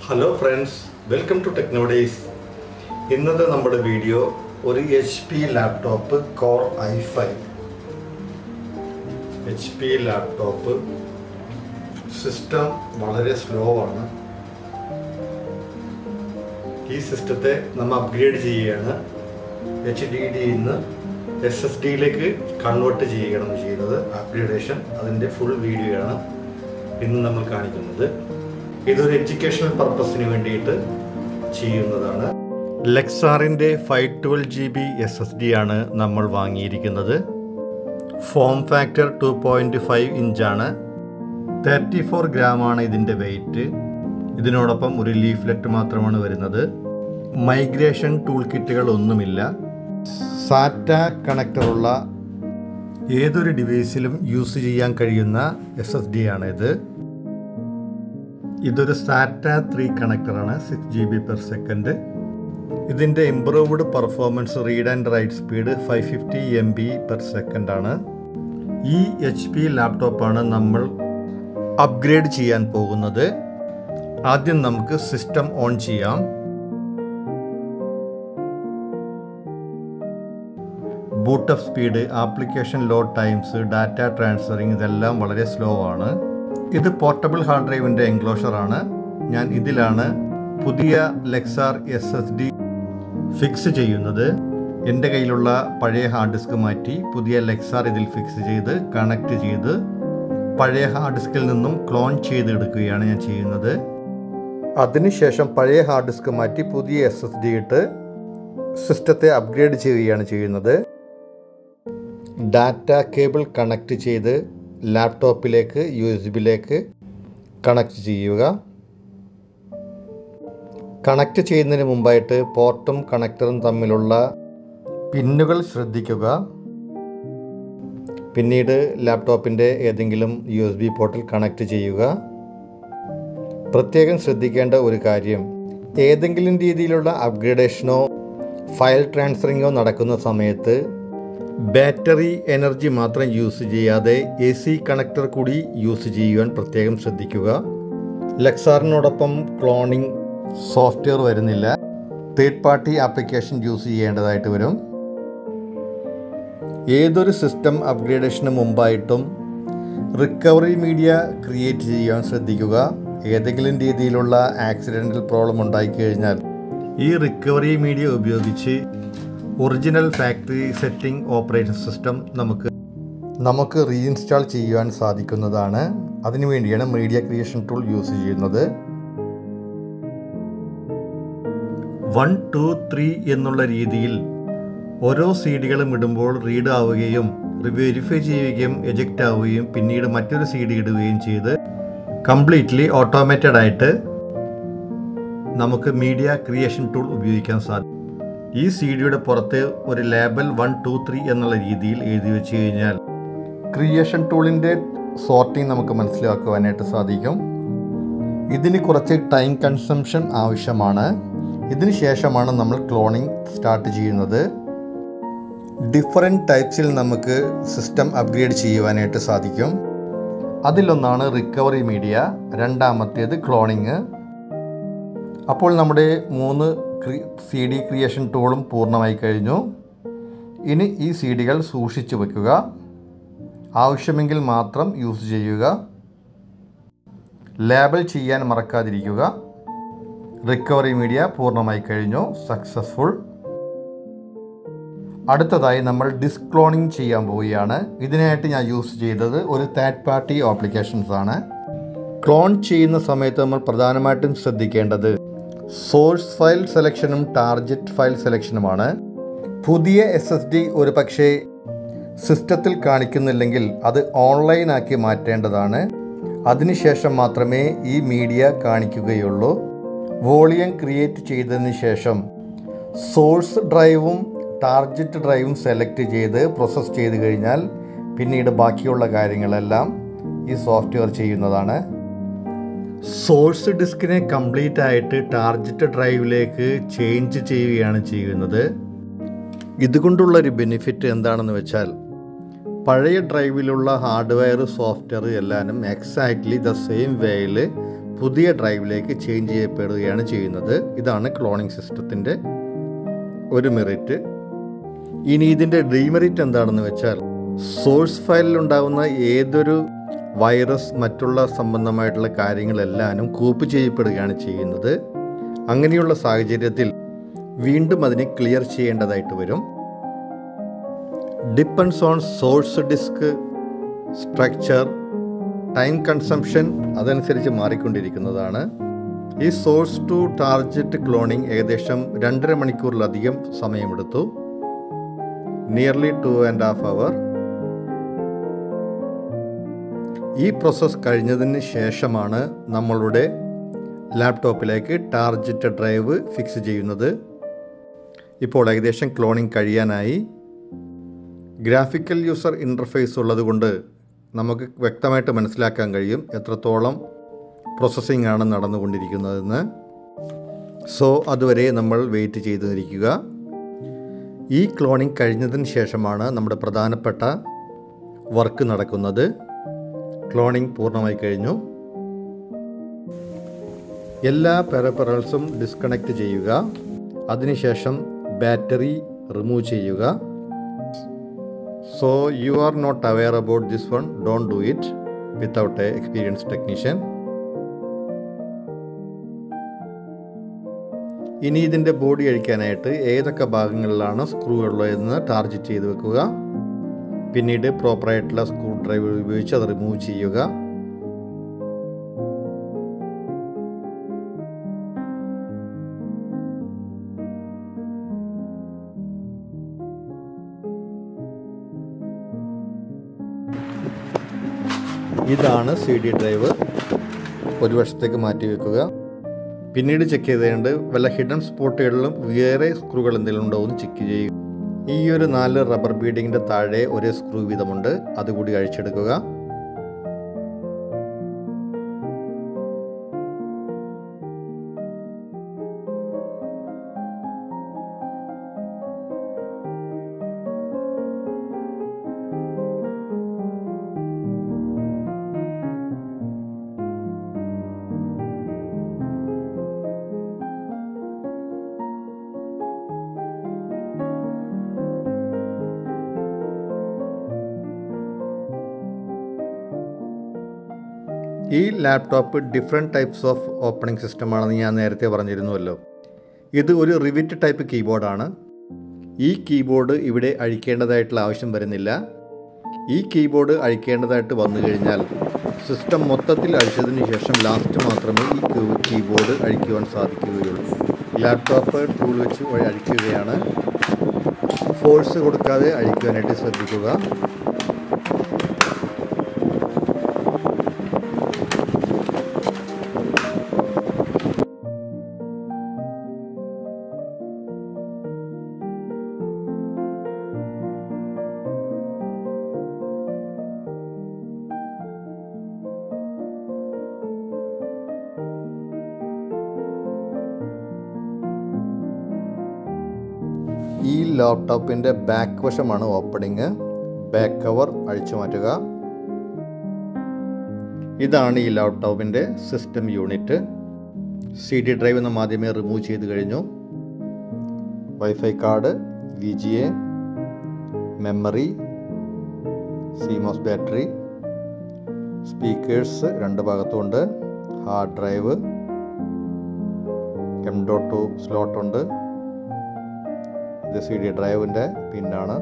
hello friends welcome to Technodays ഇന്നത്തെ നമ്മുടെ video ഒരു H P laptop core i five H P laptop system വളരെ slow ആണ് ഈ സിസ്റ്റത്തെ നമ്മൾ അപ്ഗ്രേഡ് ചെയ്യുകയാണ് എച്ച് ഡി ഡിയിൽ നിന്ന് എസ് എസ് ഡിയിലേക്ക് കൺവേർട്ട് ചെയ്യുകയാണ് ചെയ്യുന്നത് അപ്ഗ്രേഡേഷൻ അതിൻ്റെ ഫുൾ വീഡിയോ ആണ് ഇന്ന് നമ്മൾ കാണിക്കുന്നത് ഇതൊരു എഡ്യൂക്കേഷണൽ പർപ്പസിന് വേണ്ടിയിട്ട് ചെയ്യുന്നതാണ് ലെക്സാറിൻ്റെ five twelve G B S S D ആണ് നമ്മൾ വാങ്ങിയിരിക്കുന്നത് form factor two point five ഇഞ്ചാണ് തേർട്ടി ഫോർ ഗ്രാമാണ് ഇതിൻ്റെ വെയിറ്റ് ഇതിനോടൊപ്പം ഒരു ലീഫ്ലെറ്റ് മാത്രമാണ് വരുന്നത് മൈഗ്രേഷൻ ടൂൾ കിറ്റുകൾ ഒന്നുമില്ല സാറ്റ കണക്ടറുള്ള ഏതൊരു ഡിവൈസിലും യൂസ് ചെയ്യാൻ കഴിയുന്ന എസ് എസ് ഡി ആണ് ഇത് ഇതൊരു സാറ്റ ത്രീ കണക്ടറാണ് six G B per second ഇതിൻ്റെ improved performance read and write speed five fifty M B per second ആണ് ഈ എച്ച് പി ലാപ്ടോപ്പാണ് നമ്മൾ അപ്ഗ്രേഡ് ചെയ്യാൻ പോകുന്നത് ആദ്യം നമുക്ക് സിസ്റ്റം ഓൺ ചെയ്യാം boot up speed application load times data transferring ഇതെല്ലാം വളരെ സ്ലോ ആണ് ഇത് പോർട്ടബിൾ ഹാർഡ് ഡ്രൈവിൻ്റെ എൻക്ലോഷർ ആണ് ഞാൻ ഇതിലാണ് പുതിയ Lexar S S D fix ചെയ്യുന്നത് എൻ്റെ കയ്യിലുള്ള പഴയ ഹാർഡ് ഡിസ്ക് മാറ്റി പുതിയ ലെക്സാർ ഇതിൽ ഫിക്സ് ചെയ്ത് കണക്ട് ചെയ്ത് പഴയ ഹാർഡ് ഡിസ്കിൽ നിന്നും ക്ലോൺ ചെയ്തെടുക്കുകയാണ് ഞാൻ ചെയ്യുന്നത് അതിനുശേഷം പഴയ ഹാർഡ് ഡിസ്ക് മാറ്റി പുതിയ എസ് എസ് ഡി ഇട്ട് സിസ്റ്റത്തെ അപ്ഗ്രേഡ് ചെയ്യുകയാണ് ചെയ്യുന്നത് ഡാറ്റ കേബിൾ കണക്ട് ചെയ്ത് ലാപ്ടോപ്പിലേക്ക് യു എസ് ബിയിലേക്ക് കണക്ട് ചെയ്യുക കണക്ട് ചെയ്യുന്നതിന് മുമ്പായിട്ട് പോർട്ടും കണക്ടറും തമ്മിലുള്ള പിന്നുകൾ ശ്രദ്ധിക്കുക പിന്നീട് ലാപ്ടോപ്പിൻ്റെ ഏതെങ്കിലും യു എസ് ബി പോർട്ടിൽ കണക്ട് ചെയ്യുക പ്രത്യേകം ശ്രദ്ധിക്കേണ്ട ഒരു കാര്യം ഏതെങ്കിലും രീതിയിലുള്ള അപ്ഗ്രേഡേഷനോ ഫയൽ ട്രാൻസ്ഫറിങ്ങോ നടക്കുന്ന സമയത്ത് ബാറ്ററി എനർജി മാത്രം യൂസ് ചെയ്യാതെ എ സി കണക്ടർ കൂടി യൂസ് ചെയ്യുവാൻ പ്രത്യേകം ശ്രദ്ധിക്കുക ലെക്സാറിനോടൊപ്പം ക്ലോണിംഗ് സോഫ്റ്റ്വെയർ വരുന്നില്ല തേർഡ് പാർട്ടി ആപ്ലിക്കേഷൻ യൂസ് ചെയ്യേണ്ടതായിട്ട് വരും ഏതൊരു സിസ്റ്റം അപ്ഗ്രേഡേഷന് മുമ്പായിട്ടും റിക്കവറി മീഡിയ ക്രിയേറ്റ് ചെയ്യാൻ ശ്രദ്ധിക്കുക ഏതെങ്കിലും രീതിയിലുള്ള ആക്സിഡൻ്റൽ പ്രോബ്ലം ഉണ്ടായിക്കഴിഞ്ഞാൽ ഈ റിക്കവറി മീഡിയ ഉപയോഗിച്ച് original factory setting operating system നമുക്ക് നമുക്ക് റീഇൻസ്റ്റാൾ ചെയ്യുവാൻ സാധിക്കുന്നതാണ് അതിനുവേണ്ടിയാണ് മീഡിയ ക്രിയേഷൻ ടൂൾ യൂസ് ചെയ്യുന്നത് വൺ ടു ത്രീ എന്നുള്ള രീതിയിൽ ഓരോ സി ഡികളും ഇടുമ്പോൾ റീഡ് ആവുകയും വെരിഫൈ ചെയ്യുകയും എജക്റ്റ് ആവുകയും പിന്നീട് മറ്റൊരു സി ഡി ഇടുകയും ചെയ്ത് കംപ്ലീറ്റ്ലി ഓട്ടോമേറ്റഡ് ആയിട്ട് നമുക്ക് മീഡിയ ക്രിയേഷൻ ടൂൾ ഉപയോഗിക്കാൻ സാധിക്കും ഈ സി ഡിയുടെ പുറത്ത് ഒരു ലേബൽ വൺ ടു ത്രീ എന്നുള്ള രീതിയിൽ എഴുതി വെച്ച് കഴിഞ്ഞാൽ ക്രിയേഷൻ ടൂളിൻ്റെ സോർട്ടിങ് നമുക്ക് മനസ്സിലാക്കുവാനായിട്ട് സാധിക്കും ഇതിന് കുറച്ച് ടൈം കൺസംഷൻ ആവശ്യമാണ് ഇതിന് ശേഷമാണ് നമ്മൾ ക്ലോണിംഗ് സ്റ്റാർട്ട് ചെയ്യുന്നത് ഡിഫറെൻറ്റ് ടൈപ്സിൽ നമുക്ക് സിസ്റ്റം അപ്ഗ്രേഡ് ചെയ്യുവാനായിട്ട് സാധിക്കും അതിലൊന്നാണ് റിക്കവറി മീഡിയ രണ്ടാമത്തേത് ക്ലോണിങ് അപ്പോൾ നമ്മുടെ മൂന്ന് സി ഡി ക്രിയേഷൻ ടൂളും പൂർണ്ണമായി കഴിഞ്ഞു ഇനി ഈ സി ഡികൾ സൂക്ഷിച്ചു വയ്ക്കുക ആവശ്യമെങ്കിൽ മാത്രം യൂസ് ചെയ്യുക ലേബൽ ചെയ്യാൻ മറക്കാതിരിക്കുക റിക്കവറി മീഡിയ പൂർണ്ണമായി കഴിഞ്ഞു സക്സസ്ഫുൾ അടുത്തതായി നമ്മൾ ഡിസ്ക് ക്ലോണിംഗ് ചെയ്യാൻ പോവുകയാണ് ഇതിനായിട്ട് ഞാൻ യൂസ് ചെയ്തത് ഒരു തേർഡ് പാർട്ടി ആപ്ലിക്കേഷൻസ് ആണ് ക്ലോൺ ചെയ്യുന്ന സമയത്ത് നമ്മൾ പ്രധാനമായിട്ടും ശ്രദ്ധിക്കേണ്ടത് സോഴ്സ് ഫയൽ സെലക്ഷനും ടാർജറ്റ് ഫയൽ സെലക്ഷനുമാണ് പുതിയ എസ് എസ് ഡി ഒരു പക്ഷേ സിസ്റ്റത്തിൽ കാണിക്കുന്നില്ലെങ്കിൽ അത് ഓൺലൈനാക്കി മാറ്റേണ്ടതാണ് അതിനുശേഷം മാത്രമേ ഈ മീഡിയ കാണിക്കുകയുള്ളൂ വോളിയം ക്രിയേറ്റ് ചെയ്തതിന് ശേഷം സോഴ്സ് ഡ്രൈവും ടാർജറ്റ് ഡ്രൈവും സെലക്ട് ചെയ്ത് പ്രോസസ്സ് ചെയ്ത് കഴിഞ്ഞാൽ പിന്നീട് ബാക്കിയുള്ള കാര്യങ്ങളെല്ലാം ഈ സോഫ്റ്റ്വെയർ ചെയ്യുന്നതാണ് സോഴ്സ് ഡിസ്കിനെ കംപ്ലീറ്റ് ആയിട്ട് ടാർജറ്റ് ഡ്രൈവിലേക്ക് ചേഞ്ച് ചെയ്യുകയാണ് ചെയ്യുന്നത് ഇതുകൊണ്ടുള്ള ഒരു ബെനിഫിറ്റ് എന്താണെന്ന് വെച്ചാൽ പഴയ ഡ്രൈവിലുള്ള ഹാർഡ്വെയർ സോഫ്റ്റ്വെയർ എല്ലാനും എക്സാക്ട്ലി ദ സെയിം വേയിൽ പുതിയ ഡ്രൈവിലേക്ക് ചേഞ്ച് ചെയ്യപ്പെടുകയാണ് ചെയ്യുന്നത് ഇതാണ് ക്ലോണിംഗ് സിസ്റ്റത്തിൻ്റെ ഒരു മെറിറ്റ് ഇനി ഇതിൻ്റെ ഡീമെറിറ്റ് എന്താണെന്ന് വെച്ചാൽ സോഴ്സ് ഫയലിൽ ഉണ്ടാകുന്ന ഏതൊരു വൈറസ് മറ്റുള്ള സംബന്ധമായിട്ടുള്ള കാര്യങ്ങളെല്ലാനും കോപ്പി ചെയ്യപ്പെടുകയാണ് ചെയ്യുന്നത് അങ്ങനെയുള്ള സാഹചര്യത്തിൽ വീണ്ടും അതിനെ ക്ലിയർ ചെയ്യേണ്ടതായിട്ട് വരും depends on source disk structure time consumption അതനുസരിച്ച് മാറിക്കൊണ്ടിരിക്കുന്നതാണ് ഈ സോഴ്സ് ടു ടാർജറ്റ് ക്ലോണിംഗ് ഏകദേശം രണ്ടര മണിക്കൂറിലധികം സമയമെടുത്തു nearly two and half hour ഈ പ്രോസസ്സ് കഴിഞ്ഞതിന് ശേഷമാണ് നമ്മളുടെ ലാപ്ടോപ്പിലേക്ക് ടാർജറ്റ് ഡ്രൈവ് ഫിക്സ് ചെയ്യുന്നത് ഇപ്പോൾ ഏകദേശം ക്ലോണിംഗ് കഴിയാനായി ഗ്രാഫിക്കൽ യൂസർ ഇൻ്റർഫേസ് ഉള്ളതുകൊണ്ട് നമുക്ക് വ്യക്തമായിട്ട് മനസ്സിലാക്കാൻ കഴിയും എത്രത്തോളം പ്രോസസ്സിംഗ് ആണ് നടന്നുകൊണ്ടിരിക്കുന്നതെന്ന് സോ അതുവരെ നമ്മൾ വെയിറ്റ് ചെയ്തിരിക്കുക ഈ ക്ലോണിംഗ് കഴിഞ്ഞതിന് ശേഷമാണ് നമ്മുടെ പ്രധാനപ്പെട്ട വർക്ക് നടക്കുന്നത് ക്ലോണിംഗ് പൂർണ്ണമായി കഴിഞ്ഞു എല്ലാ പെരപ്പറൽസും ഡിസ്കണക്ട് ചെയ്യുക അതിനുശേഷം ബാറ്ററി റിമൂവ് ചെയ്യുക so you are not aware about this one don't do it without a experience technician ഇനി ഇതിൻ്റെ ബോഡി അഴിക്കാനായിട്ട് ഏതൊക്കെ ഭാഗങ്ങളിലാണ് സ്ക്രൂ ഉള്ളതെന്ന് ടാർജറ്റ് ചെയ്ത് വെക്കുക പിന്നീട് പ്രോപ്പറായിട്ടുള്ള സ്ക്രൂ ഡ്രൈവർ ഉപയോഗിച്ച് അത് റിമൂവ് ചെയ്യുക ഇതാണ് സി ഡി ഡ്രൈവ് ഒരു വശത്തേക്ക് മാറ്റി വെക്കുക പിന്നീട് ചെക്ക് ചെയ്തേണ്ട വല്ല ഹിഡൻ സ്പോട്ടുകളിലും വേറെ സ്ക്രൂകൾ എന്തെങ്കിലും ഉണ്ടോ എന്ന് ചെക്ക് ചെയ്യുക ഈ ഒരു നാല് റബ്ബർ ബീഡിങ്ങിൻ്റെ താഴെ ഒരേ സ്ക്രൂ വീതമുണ്ട് അതുകൂടി അഴിച്ചെടുക്കുക ഈ laptop different types of opening സിസ്റ്റമാണെന്ന് ഞാൻ നേരത്തെ പറഞ്ഞിരുന്നുവല്ലോ ഇത് ഒരു റിവിറ്റ് ടൈപ്പ് കീബോർഡാണ് ഈ കീബോർഡ് ഇവിടെ അഴിക്കേണ്ടതായിട്ടുള്ള ആവശ്യം വരുന്നില്ല ഈ കീബോർഡ് അഴിക്കേണ്ടതായിട്ട് വന്നു കഴിഞ്ഞാൽ സിസ്റ്റം മൊത്തത്തിൽ അഴിച്ചതിന് ശേഷം ലാസ്റ്റ് മാത്രമേ ഈ കീ- കീബോർഡ് അഴിക്കുവാൻ സാധിക്കുകയുള്ളൂ ലാപ്ടോപ്പ് ടൂൾ വെച്ച് വഴി അഴിക്കുകയാണ് ഫോഴ്സ് കൊടുക്കാതെ അഴിക്കുവാനായിട്ട് ശ്രദ്ധിക്കുക ഈ ലാപ്ടോപ്പിൻ്റെ ബാക്ക് വശമാണ് ഓപ്പണിങ് ബാക്ക് കവർ അഴിച്ചു മാറ്റുക ഇതാണ് ഈ ലാപ്ടോപ്പിൻ്റെ system unit C D drive നമ്മൾ ആദ്യമേ റിമൂവ് ചെയ്ത് കഴിഞ്ഞു wifi card V G A memory CMOS battery speakers രണ്ട് ഭാഗത്തുമുണ്ട് hard drive M dot two സ്ലോട്ടുണ്ട് ഇത് സി ഡി ഡ്രൈവിൻ്റെ പിന്നാണ്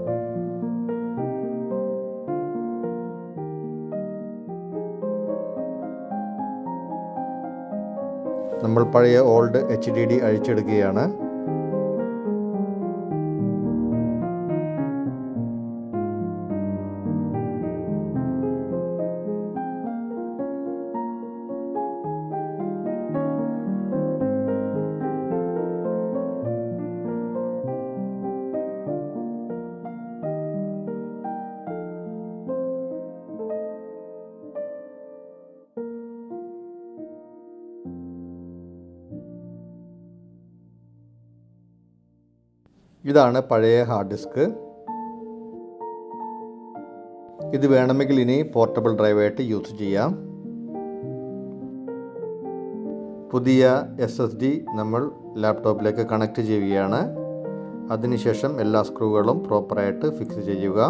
നമ്മൾ പഴയ ഓൾഡ് എച്ച് ഡി ഡി അഴിച്ചെടുക്കുകയാണ് ഇതാണ് പഴയ ഹാർഡ് ഡിസ്ക് ഇത് വേണമെങ്കിൽ ഇനി പോർട്ടബിൾ ഡ്രൈവായിട്ട് യൂസ് ചെയ്യാം പുതിയ എസ് എസ് ഡി നമ്മൾ ലാപ്ടോപ്പിലേക്ക് കണക്ട് ചെയ്യുകയാണ് അതിനുശേഷം എല്ലാ സ്ക്രൂകളും പ്രോപ്പറായിട്ട് ഫിക്സ് ചെയ്യുക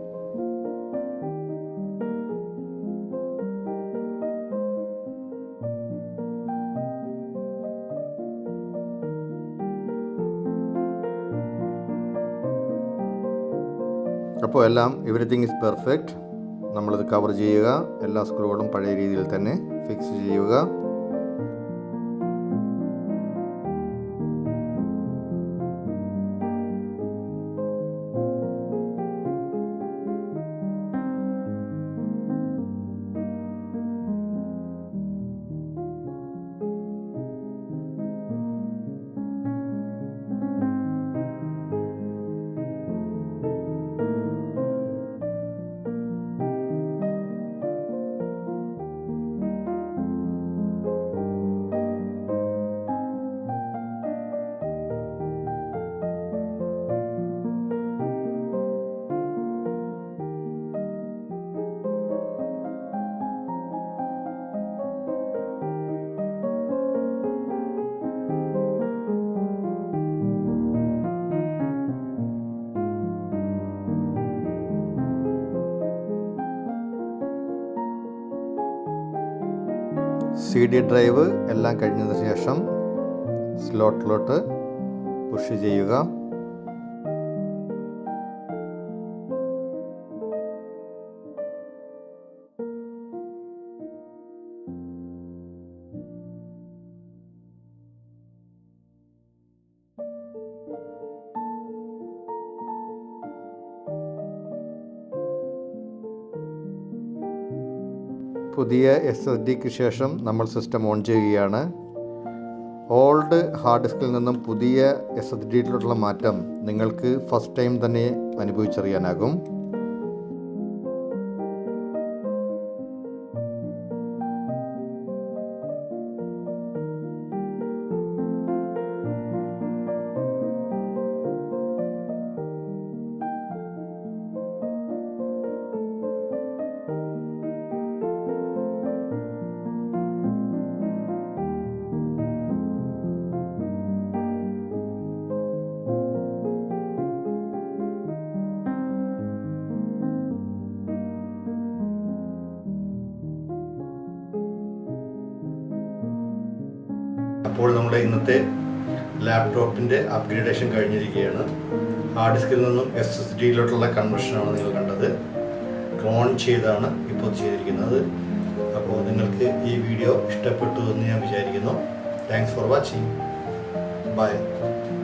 അപ്പോൾ എല്ലാം എവറിത്തിങ് ഇസ് പെർഫെക്റ്റ് നമ്മളിത് കവർ ചെയ്യുക എല്ലാ സ്ക്രൂകളും പഴയ രീതിയിൽ തന്നെ ഫിക്സ് ചെയ്യുക സി ഡി ഡ്രൈവ് എല്ലാം കഴിഞ്ഞതിന് ശേഷം സ്ലോട്ടിലോട്ട് പുഷ് ചെയ്യുക പുതിയ എസ് എസ് ഡിക്ക് ശേഷം നമ്മൾ സിസ്റ്റം ഓൺ ചെയ്യുകയാണ് ഓൾഡ് ഹാർഡ് ഡിസ്കിൽ നിന്നും പുതിയ എസ് എസ് ഡിയിലോട്ടുള്ള മാറ്റം നിങ്ങൾക്ക് ഫസ്റ്റ് ടൈം തന്നെ അനുഭവിച്ചറിയാനാകും അപ്പോൾ നമ്മുടെ ഇന്നത്തെ ലാപ്ടോപ്പിൻ്റെ അപ്ഗ്രേഡേഷൻ കഴിഞ്ഞിരിക്കുകയാണ് ഹാർഡ് ഡിസ്കിൽ നിന്നും എസ് എസ് ഡിയിലോട്ടുള്ള കൺവെർഷനാണ് നിങ്ങൾ കണ്ടത് ക്ലോൺ ചെയ്താണ് ഇപ്പോൾ ചെയ്തിരിക്കുന്നത് അപ്പോൾ നിങ്ങൾക്ക് ഈ വീഡിയോ ഇഷ്ടപ്പെട്ടു എന്ന് ഞാൻ വിചാരിക്കുന്നു താങ്ക്സ് ഫോർ വാച്ചിങ് ബൈ